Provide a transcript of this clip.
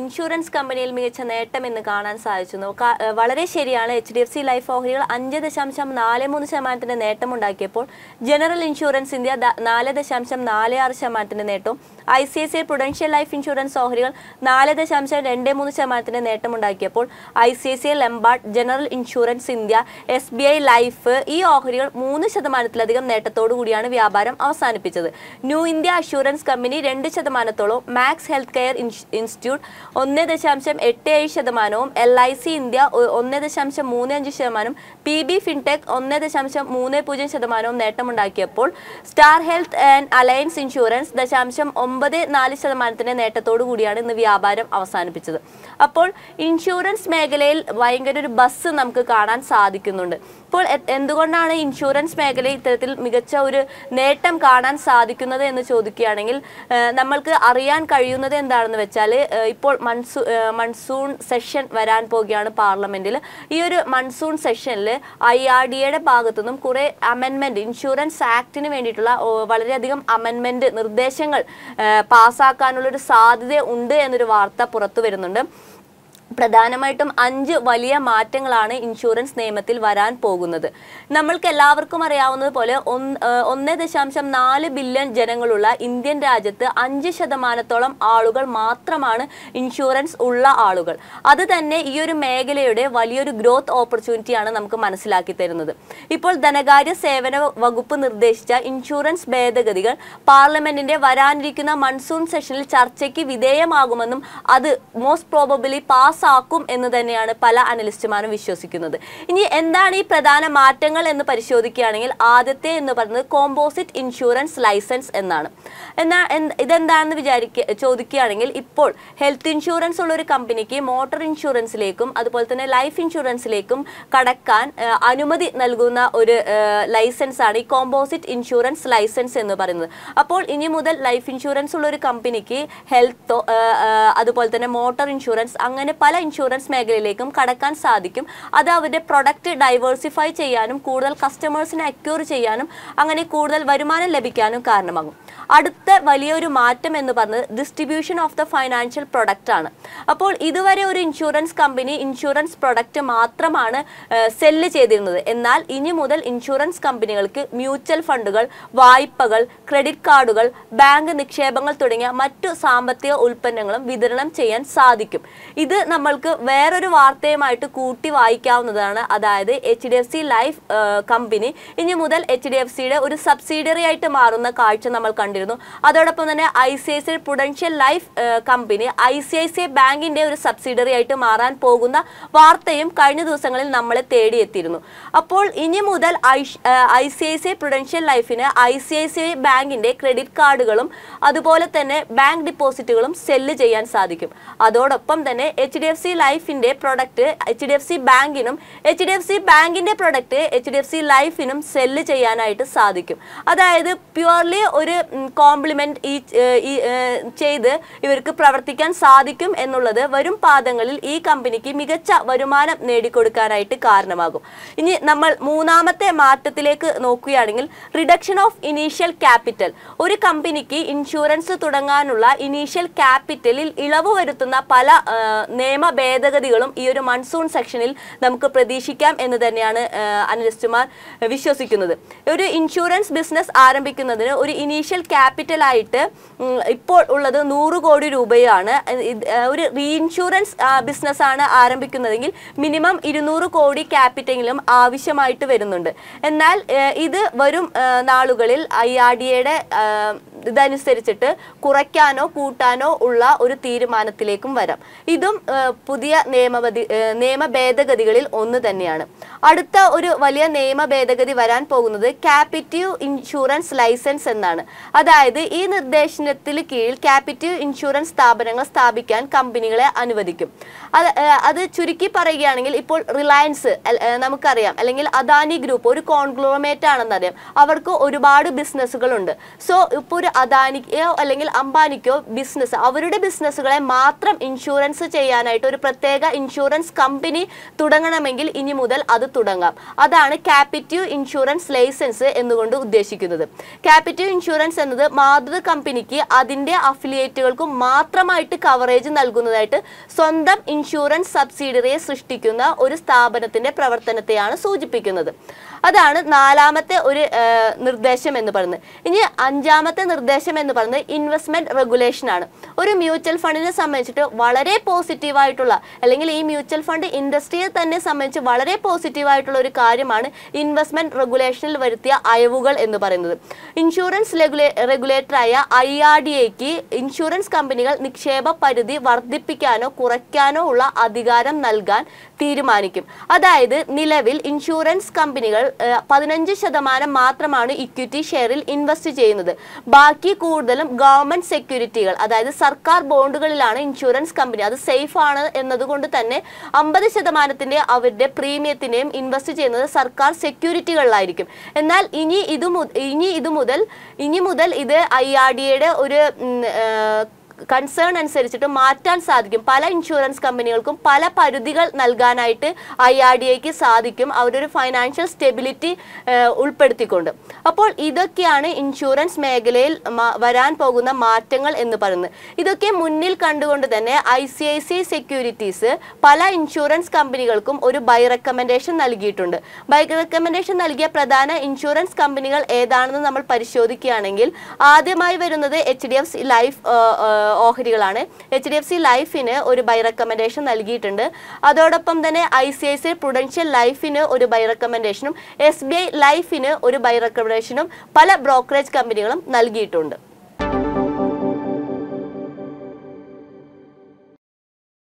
insurance കമ്പനിയിൽ മികച്ച നേട്ടം എന്ന് കാണാൻ സാധിച്ചു കാ- ഏഹ് വളരെ ശരിയാണ് H D F C life ഓഹരികൾ അഞ്ച് ദശാംശം നാല് മൂന്ന് ശതമാനത്തിന്റെ നേട്ടമുണ്ടാക്കിയപ്പോൾ ജനറൽ ഇൻഷുറൻസ് ഇന്ത്യ ദ- നാല് ദശാംശം നാല് ആറ് ശതമാനത്തിന്റെ നേട്ടവും I C I C I prudential life insurance ഓഹരികൾ നാല് ദശാംശം രണ്ട് മൂന്ന് ശതമാനത്തിന്റെ നേട്ടമുണ്ടാക്കിയപ്പോൾ I C I C I Lombard general insurance India S B I life ഈ ഓഹരികൾ മൂന്ന് ശതമാനത്തിലധികം നേട്ടത്തോടു കൂടിയാണ് വ്യാപാരം അവസാനിപ്പിച്ചത് ന്യൂ ഇന്ത്യ അഷുറൻസ് കമ്പനി രണ്ട് ശതമാനത്തോളം മാക്സ് ഹെൽത്ത് കെയർ ഇൻസ്റ്റിറ്റ്യൂട്ട് ഒന്ന് ദശാംശം എട്ട് ഏഴ് ശതമാനവും എൽ ഐ സി ഇന്ത്യ ഒ- ഒന്ന് ദശാംശം മൂന്ന് അഞ്ച് ശതമാനം പി ബി ഫിൻടെക് ഒന്ന് ദശാംശം മൂന്ന് പൂജ്യം ശതമാനവും നേട്ടമുണ്ടാക്കിയപ്പോൾ star health and Allianz insurance ദശാംശം ഒമ്പത് നാല് ശതമാനത്തിന്റെ നേട്ടത്തോടു കൂടിയാണ് ഇന്ന് വ്യാപാരം അവസാനിപ്പിച്ചത് അപ്പോൾ ഇൻഷുറൻസ് മേഖലയിൽ ഭയങ്കര ഒരു ബസ് നമുക്ക് കാണാൻ സാധിക്കുന്നുണ്ട് ഇപ്പോൾ എ- എന്തുകൊണ്ടാണ് ഇൻഷുറൻസ് മേഖലയിൽ ഇത്തരത്തിൽ മികച്ച ഒരു നേട്ടം കാണാൻ സാധിക്കുന്നത് എന്ന് ചോദിക്കുകയാണെങ്കിൽ ഏഹ്, നമ്മൾക്ക് അറിയാൻ കഴിയുന്നത് എന്താണെന്ന് വെച്ചാൽ ഏഹ്, ഇപ്പോൾ മൺസൂ ഏഹ്, മൺസൂൺ സെഷൻ വരാൻ പോവുകയാണ് പാർലമെന്റിൽ ഈ ഒരു മൺസൂൺ സെഷനിൽ ഐ ആർ ഡി എയുടെ ഭാഗത്തു നിന്നും കുറെ അമെൻമെന്റ് ഇൻഷുറൻസ് ആക്ടിന് വേണ്ടിയിട്ടുള്ള ഓ, വളരെയധികം അമെൻമെന്റ് നിർദ്ദേശങ്ങൾ ഏഹ്, പാസ്സാക്കാനുള്ള ഒരു സാധ്യത ഉണ്ട് എന്നൊരു വാർത്ത പുറത്തു വരുന്നുണ്ട് പ്രധാനമായിട്ടും അഞ്ച് വലിയ മാറ്റങ്ങളാണ് ഇൻഷുറൻസ് നിയമത്തിൽ വരാൻ പോകുന്നത് നമ്മൾക്ക് എല്ലാവർക്കും അറിയാവുന്നത് പോലെ ഒന്ന് ഏഹ് ഒന്ന് ദശാംശം നാല് ബില്യൺ ജനങ്ങളുള്ള ഇന്ത്യൻ രാജ്യത്ത് അഞ്ച് ശതമാനത്തോളം ആളുകൾ മാത്രമാണ് ഇൻഷുറൻസ് ഉള്ള ആളുകൾ അത് തന്നെ ഈ ഒരു മേഖലയുടെ വലിയൊരു ഗ്രോത്ത് ഓപ്പർച്യൂണിറ്റിയാണ് നമുക്ക് മനസ്സിലാക്കി തരുന്നത് ഇപ്പോൾ ധനകാര്യ സേവന വകുപ്പ് നിർദ്ദേശിച്ച ഇൻഷുറൻസ് ഭേദഗതികൾ പാർലമെന്റിന്റെ വരാനിരിക്കുന്ന മൺസൂൺ സെഷനിൽ ചർച്ചയ്ക്ക് വിധേയമാകുമെന്നും അത് മോസ്റ്റ് പ്രോബബിലി പാസ്സാക്കും എന്ന് തന്നെയാണ് പല അനലിസ്റ്റുമാരും വിശ്വസിക്കുന്നത് ഇനി എന്താണ് ഈ പ്രധാന മാറ്റങ്ങൾ എന്ന് പരിശോധിക്കുകയാണെങ്കിൽ ആദ്യത്തെ എന്ന് പറയുന്നത് കോമ്പോസിറ്റ് ഇൻഷുറൻസ് ലൈസൻസ് എന്നാണ് എന്നാൽ എന്ത്- ഇതെന്താണെന്ന് വിചാരിക്ക ചോദിക്കുകയാണെങ്കിൽ ഇപ്പോൾ ഹെൽത്ത് ഇൻഷുറൻസ് ഉള്ള ഒരു കമ്പനിക്ക് മോട്ടോർ ഇൻഷുറൻസിലേക്കും അതുപോലെ തന്നെ ലൈഫ് ഇൻഷുറൻസിലേക്കും കടക്കാൻ ആ, അനുമതി നൽകുന്ന ഒരു ലൈസൻസ് ആണ് ഈ കോമ്പോസിറ്റ് ഇൻഷുറൻസ് ലൈസൻസ് എന്ന് പറയുന്നത് അപ്പോൾ ഇനി മുതൽ ലൈഫ് ഇൻഷുറൻസ് ഉള്ള ഒരു കമ്പനിക്ക് ഹെൽത്തോ അതുപോലെ തന്നെ മോട്ടോർ ഇൻഷുറൻസ് അങ്ങനെ പല ഇൻഷുറൻസ് മേഖലയിലേക്കും കടക്കാൻ സാധിക്കും അത് അവരുടെ പ്രൊഡക്റ്റ് ഡൈവേഴ്സിഫൈ ചെയ്യാനും കൂടുതൽ കസ്റ്റമേഴ്സിനെ അക്യൂർ ചെയ്യാനും അങ്ങനെ കൂടുതൽ വരുമാനം ലഭിക്കാനും കാരണമാകും അടുത്ത വലിയൊരു മാറ്റം എന്ന് പറഞ്ഞത് distribution of the financial product ആണ് അപ്പോൾ ഇതുവരെ ഒരു ഇൻഷുറൻസ് കമ്പനി ഇൻഷുറൻസ് പ്രൊഡക്റ്റ് മാത്രമാണ് സെല്ല് ചെയ്തിരുന്നത് എന്നാൽ ഇനി മുതൽ ഇൻഷുറൻസ് കമ്പനികൾക്ക് മ്യൂച്വൽ ഫണ്ടുകൾ വായ്പകൾ ക്രെഡിറ്റ് കാർഡുകൾ ബാങ്ക് നിക്ഷേപങ്ങൾ തുടങ്ങിയ മറ്റു സാമ്പത്തിക ഉൽപ്പന്നങ്ങളും വിതരണം ചെയ്യാൻ സാധിക്കും ഇത് നമ്മൾക്ക് വേറൊരു വാർത്തയുമായിട്ട് കൂട്ടി വായിക്കാവുന്നതാണ് അതായത് H D F C life company ഇനി മുതൽ എച്ച് ഡി എഫ് സിയുടെ ഒരു സബ്സിഡിയറി ആയിട്ട് മാറുന്ന കാഴ്ച നമ്മൾ കണ്ടിരുന്നു അതോടൊപ്പം തന്നെ I C I C I prudential life company I C I C I ബാങ്കിന്റെ ഒരു സബ്സിഡിയറി ആയിട്ട് മാറാൻ പോകുന്ന വാർത്തയും കഴിഞ്ഞ ദിവസങ്ങളിൽ നമ്മളെ തേടിയെത്തിയിരുന്നു അപ്പോൾ ഇനി മുതൽ I C I C I പ്രൊഡൻഷ്യൽ ലൈഫിന് I C I C I ബാങ്കിന്റെ ക്രെഡിറ്റ് കാർഡുകളും അതുപോലെ തന്നെ ബാങ്ക് ഡിപ്പോസിറ്റുകളും സെല്ല് ചെയ്യാൻ സാധിക്കും അതോടൊപ്പം തന്നെ എച്ച് ഡി എഫ് സി ലൈഫിന്റെ product H D F C ബാങ്കിനും എച്ച് ഡി എഫ് സി ബാങ്കിന്റെ product H D F C ലൈഫിനും സെല്ല് ചെയ്യാനായിട്ട് സാധിക്കും അതായത് പ്യുവർലി ഒരു കോംപ്ലിമെന്റ് ഈ ഏഹ്, ഈ ഏഹ്, ചെയ്ത് ഇവർക്ക് പ്രവർത്തിക്കാൻ സാധിക്കും എന്നുള്ളത് വരും പാദങ്ങളിൽ ഈ കമ്പനിക്ക് മികച്ച വരുമാനം നേടിക്കൊടുക്കാനായിട്ട് കാരണമാകും ഇനി നമ്മൾ മൂന്നാമത്തെ മാറ്റത്തിലേക്ക് നോക്കുകയാണെങ്കിൽ റിഡക്ഷൻ ഓഫ് ഇനീഷ്യൽ ക്യാപിറ്റൽ ഒരു കമ്പനിക്ക് ഇൻഷുറൻസ് തുടങ്ങാനുള്ള ഇനീഷ്യൽ ക്യാപിറ്റലിൽ ഇളവ് വരുത്തുന്ന പല ആ, നിയമ ഭേദഗതികളും ഈ ഒരു മൺസൂൺ സെക്ഷനിൽ നമുക്ക് പ്രതീക്ഷിക്കാം എന്ന് തന്നെയാണ് അനലിസ്റ്റുമാർ വിശ്വസിക്കുന്നത് ഒരു ഇൻഷുറൻസ് ബിസിനസ് ആരംഭിക്കുന്നതിന് ഒരു ഇനീഷ്യൽ ക്യാപിറ്റൽ ആയിട്ട് ഉം, ഇപ്പോൾ ഉള്ളത് നൂറ് കോടി രൂപയാണ് ഇത്, ആ, ഒരു റീഇൻഷുറൻസ് ബിസിനസ് ആണ് ആരംഭിക്കുന്നതെങ്കിൽ മിനിമം ഇരുന്നൂറ് കോടി ക്യാപിറ്റലും ആവശ്യമായിട്ട് വരുന്നുണ്ട് എന്നാൽ ആ, ഇത് വരും ആ, നാളുകളിൽ ഐ ആർ ഡി എയുടെ ഇതനുസരിച്ചിട്ട് കുറയ്ക്കാനോ കൂട്ടാനോ ഉള്ള ഒരു തീരുമാനത്തിലേക്കും വരാം ഇതും ആ, പുതിയ നിയമപതി ആ, നിയമ ഭേദഗതികളിൽ ഒന്ന് തന്നെയാണ് അടുത്ത ഒരു വലിയ നിയമ ഭേദഗതി വരാൻ പോകുന്നത് ക്യാപിറ്റീവ് ഇൻഷുറൻസ് ലൈസൻസ് എന്നാണ് അതായത് ഈ നിർദ്ദേശത്തിന് കീഴിൽ ക്യാപിറ്റീവ് ഇൻഷുറൻസ് സ്ഥാപനങ്ങൾ സ്ഥാപിക്കാൻ കമ്പനികളെ അനുവദിക്കും അത് ആ, അത് ചുരുക്കി പറയുകയാണെങ്കിൽ ഇപ്പോൾ റിലയൻസ് അൽ- ആ, നമുക്കറിയാം അല്ലെങ്കിൽ അദാനി ഗ്രൂപ്പ് ഒരു കോൺഗ്ലോമേറ്റ് ആണെന്നറിയാം അവർക്ക് ഒരുപാട് ബിസിനസ്സുകളുണ്ട് സോ ഇപ്പോൾ ഒരു ഒരു അദാനിക്കോ അല്ലെങ്കിൽ അംബാനിക്കോ ബിസിനസ് അവരുടെ ബിസിനസ്സുകളെ മാത്രം ഇൻഷുറൻസ് ചെയ്യാനായിട്ട് ഒരു പ്രത്യേക ഇൻഷുറൻസ് കമ്പനി തുടങ്ങണമെങ്കിൽ ഇനി മുതൽ അത് തുടങ്ങാം അതാണ് ക്യാപിറ്റീവ് ഇൻഷുറൻസ് ലൈസൻസ് എന്നുകൊണ്ട് ഉദ്ദേശിക്കുന്നത് ക്യാപിറ്റീവ് ഇൻഷുറൻസ് എന്നത് മാതൃ കമ്പനിക്ക് അതിൻ്റെ അഫിലിയേറ്റുകൾക്കും മാത്രമായിട്ട് കവറേജ് നൽകുന്നതായിട്ട് സ്വന്തം ഇൻഷുറൻസ് സബ്സിഡിയറിയെ സൃഷ്ടിക്കുന്ന ഒരു സ്ഥാപനത്തിന്റെ പ്രവർത്തനത്തെയാണ് സൂചിപ്പിക്കുന്നത് അതാണ് നാലാമത്തെ ഒരു ആ, നിർദ്ദേശം എന്ന് പറയുന്നത് ഇനി അഞ്ചാമത്തെ നിർദ്ദേശം എന്ന് പറയുന്നത് ഇൻവെസ്റ്റ്മെന്റ് റെഗുലേഷൻ ആണ് ഒരു മ്യൂച്വൽ ഫണ്ടിനെ സംബന്ധിച്ചിട്ട് വളരെ പോസിറ്റീവായിട്ടുള്ള അല്ലെങ്കിൽ ഈ മ്യൂച്വൽ ഫണ്ട് ഇൻഡസ്ട്രിയെ തന്നെ സംബന്ധിച്ച് വളരെ പോസിറ്റീവായിട്ടുള്ള ഒരു കാര്യമാണ് ഇൻവെസ്റ്റ്മെന്റ് റെഗുലേഷനിൽ വരുത്തിയ അയവുകൾ എന്ന് പറയുന്നത് ഇൻഷുറൻസ് റെഗുലേ റെഗുലേറ്ററായ ഐ ആർ ഡി എക്ക് ഇൻഷുറൻസ് കമ്പനികൾ നിക്ഷേപ പരിധി വർദ്ധിപ്പിക്കാനോ കുറയ്ക്കാനോ ഉള്ള അധികാരം നൽകാൻ തീരുമാനിക്കും അതായത് നിലവിൽ ഇൻഷുറൻസ് കമ്പനികൾ ഏഹ്, പതിനഞ്ച് ശതമാനം മാത്രമാണ് ഇക്വിറ്റി ഷെയറിൽ ഇൻവെസ്റ്റ് ചെയ്യുന്നത് ബാക്കി കൂടുതലും ഗവൺമെന്റ് സെക്യൂരിറ്റികൾ അതായത് സർക്കാർ ബോണ്ടുകളിലാണ് ഇൻഷുറൻസ് കമ്പനി അത് സേഫ് ആണ് എന്നതുകൊണ്ട് തന്നെ അമ്പത് ശതമാനത്തിന്റെ അവരുടെ പ്രീമിയത്തിനെയും ഇൻവെസ്റ്റ് ചെയ്യുന്നത് സർക്കാർ സെക്യൂരിറ്റികളിലായിരിക്കും എന്നാൽ ഇനി ഇത് മു- ഇനി ഇത് മുതൽ ഇനി മുതൽ ഇത് ഐ ആർ ഡി എയുടെ ഒരു ഉം, ഏഹ്, കൺസേൺ അനുസരിച്ചിട്ട് മാറ്റാൻ സാധിക്കും പല ഇൻഷുറൻസ് കമ്പനികൾക്കും പല പരിധികൾ നൽകാനായിട്ട് ഐ ആർ ഡി എക്ക് സാധിക്കും അവരൊരു ഫൈനാൻഷ്യൽ സ്റ്റെബിലിറ്റി ഉൾപ്പെടുത്തിക്കൊണ്ട് അപ്പോൾ ഇതൊക്കെയാണ് ഇൻഷുറൻസ് മേഖലയിൽ മ- വരാൻ പോകുന്ന മാറ്റങ്ങൾ എന്ന് പറയുന്നത് ഇതൊക്കെ മുന്നിൽ കണ്ടുകൊണ്ട് തന്നെ I C I C securities പല ഇൻഷുറൻസ് കമ്പനികൾക്കും ഒരു ബൈ റെക്കമെൻഡേഷൻ നൽകിയിട്ടുണ്ട് ബൈ റെക്കമെൻഡേഷൻ നൽകിയ പ്രധാന ഇൻഷുറൻസ് കമ്പനികൾ ഏതാണെന്ന് നമ്മൾ പരിശോധിക്കുകയാണെങ്കിൽ ആദ്യമായി വരുന്നത് H D F C life ഓഹരികളാണ് എച്ച് ഡി എഫ് സി ലൈഫിന് ഒരു ബൈ റെക്കമെൻഡേഷൻ നൽകിയിട്ടുണ്ട് അതോടൊപ്പം തന്നെ I C I C prudential ലൈഫിന് ഒരു ബൈ റെക്കമെൻഡേഷനും എസ് ബി ഐ ലൈഫിന് ഒരു ബൈ റെക്കമെൻഡേഷനും പല ബ്രോക്കറേജ് കമ്പനികളും നൽകിയിട്ടുണ്ട്